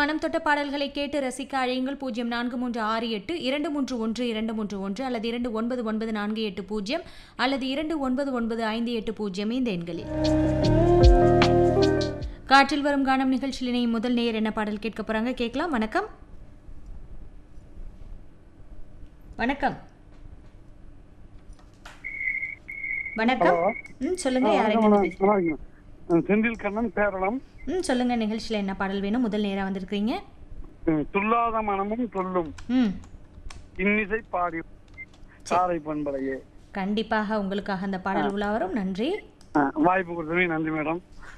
மனம் தொட்ட பாடல்களை கேட்டு ரசிக்க அழையுங்கள் பூஜ்ஜியம் நான்கு மூன்று ஆறு எட்டு இரண்டு மூன்று ஒன்று இரண்டு மூன்று ஒன்று அல்லது இரண்டு ஒன்பது ஒன்பது நான்கு எட்டு பூஜ்ஜியம் அல்லது இரண்டு ஒன்பது ஒன்பது ஐந்து எட்டு பூஜ்ஜியம் இந்த எண்களில் காற்றில் வரும் கானம் நிகழ்ச்சியில் இணையும் முதல் நேயர் என்ன பாடல் கேட்க போறாங்க கேட்கலாம் வணக்கம் வணக்கம் வணக்கம் ம் சொல்லுங்க யாருங்க நல்லா இருக்கீங்க. அஹ் செந்தில் கண்ணன் பேரளம் ம் சொல்லுங்க நிகழ்ச்சியில் என்ன பாடல் வேணும் முதல் நேரா வந்திருக்கீங்க அஹ் துள்ளாத மனமும் சொல்லும் ம் இன்னிசை பாடி சாலை பண்பலையே கண்டிப்பாக உங்களுக்காக அந்த பாடல் உலா வரும் நன்றி அஹ் வாய்ப்பு கொடுத்ததுமே நன்றி மேடம்